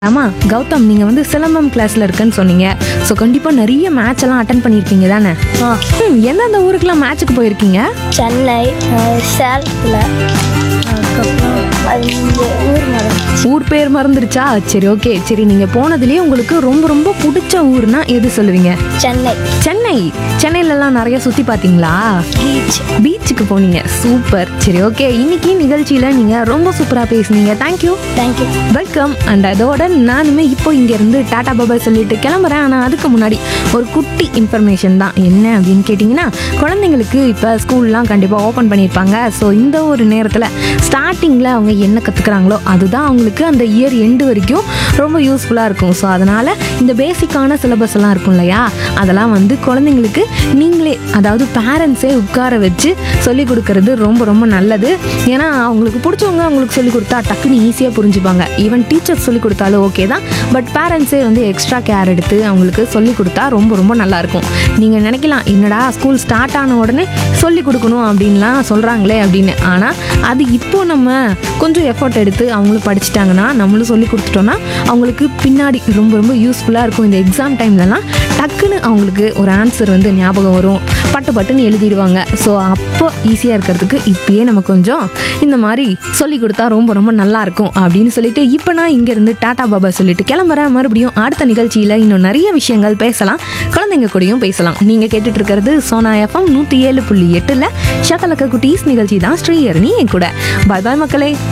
ஆமா கௌதம் நீங்க வந்து சிலம்பம் கிளாஸ்ல இருக்குன்னு சொன்னீங்க ஸோ கண்டிப்பா நிறைய மேட்ச் எல்லாம் அட்டன் பண்ணியிருப்பீங்க தானே ஆ ம், எந்தெந்த ஊருக்குலாம் மேட்ச்சுக்கு போயிருக்கீங்க சென்னை அஹ், சேலத்தில் அதுக்கப்புறம் அது இங்கே ஊர் மரம் ஊர் பேர் மறந்துருச்சா சரி ஓகே சரி நீங்க போனதுலயே உங்களுக்கு ரொம்ப ரொம்ப பிடிச்ச ஊர்னா எது சொல்லுவீங்க சென்னை சென்னை சென்னையிலலாம் நிறைய சுத்தி பார்த்தீங்களா பீச் பீச்சுக்கு போனீங்க சூப்பர் சரி ஓகே இன்னைக்கு நிகழ்ச்சியில நீங்க ரொம்ப சூப்பரா பேசுனீங்க தேங்க்யூ தேங்க்யூ வெல்கம் அண்ட் அதோட நானுமே இப்போ இங்கேருந்து டாடா பாபாய் சொல்லிட்டு கிளம்புறேன் ஆனால் அதுக்கு முன்னாடி ஒரு குட்டி இன்ஃபர்மேஷன் தான் என்ன அப்படின்னு கேட்டிங்கன்னா குழந்தைங்களுக்கு இப்போ ஸ்கூல்லாம் கண்டிப்பாக ஓப்பன் பண்ணியிருப்பாங்க ஸோ இந்த ஒரு நேரத்தில் ஸ்டார்டிங்கில் அவங்க என்ன கற்றுக்குறாங்களோ அதுதான் அவங்களுக்கு அந்த இயர் எண்டு வரைக்கும் ரொம்ப யூஸ்ஃபுல்லாக இருக்கும் ஸோ அதனால் இந்த பேசிக்கான சிலபஸ் எல்லாம் இருக்கும் இல்லையா அதெல்லாம் வந்து குழந்தைங்களுக்கு நீங்களே அதாவது பேரண்ட்ஸே உட்கார வச்சு சொல்லி கொடுக்கறது ரொம்ப ரொம்ப நல்லது ஏன்னா அவங்களுக்கு பிடிச்சவங்க அவங்களுக்கு சொல்லி கொடுத்தா டக்குன்னு ஈஸியாக புரிஞ்சுப்பாங்க ஈவன் டீச்சர் சொல்லி கொடுத்தாலும் ஓகே தான் பட் பேரண்ட்ஸே வந்து எக்ஸ்ட்ரா கேர் எடுத்து அவங்களுக்கு சொல்லி கொடுத்தா ரொம்ப ரொம்ப நல்லாயிருக்கும் நீங்கள் நினைக்கலாம் என்னடா ஸ்கூல் ஸ்டார்ட் ஆன உடனே சொல்லி கொடுக்கணும் அப்படின்லாம் சொல்கிறாங்களே அப்படின்னு ஆனால் அது இப்போ நம்ம கொஞ்சம் எஃபோர்ட் எடுத்து அவங்களும் படிச்சிட்டாங்கன்னா நம்மளும் சொல்லி கொடுத்துட்டோன்னா அவங்களுக்கு பின்னாடி ரொம்ப ரொம்ப யூஸ்ஃபுல்லாக இருக்கும் இந்த எக்ஸாம் டைம்லலாம் டக்குன்னு அவங்களுக்கு ஒரு ஆன்சர் வந்து ஞாபகம் வரும் பட்டு பட்டுன்னு எழுதிடுவாங்க ஸோ அப்போ ஈஸியாக இருக்கிறதுக்கு இப்பயே நம்ம கொஞ்சம் இந்த மாதிரி சொல்லி கொடுத்தா ரொம்ப ரொம்ப நல்லா இருக்கும் அப்படின்னு சொல்லிட்டு இப்போ நான் இங்கேருந்து டாடா பாபா சொல்லிட்டு கிளம்புறேன் மறுபடியும் அடுத்த நிகழ்ச்சியில் இன்னும் நிறைய விஷயங்கள் பேசலாம் குழந்தைங்க கூடயும் பேசலாம் நீங்கள் கேட்டுட்டு இருக்கிறது சோனா எஃப்எம் நூற்றி ஏழு புள்ளி எட்டில் ஷகலக்க குட்டீஸ் நிகழ்ச்சி தான் ஸ்ரீஹரணி என் கூட பாய் பாய் மக்களே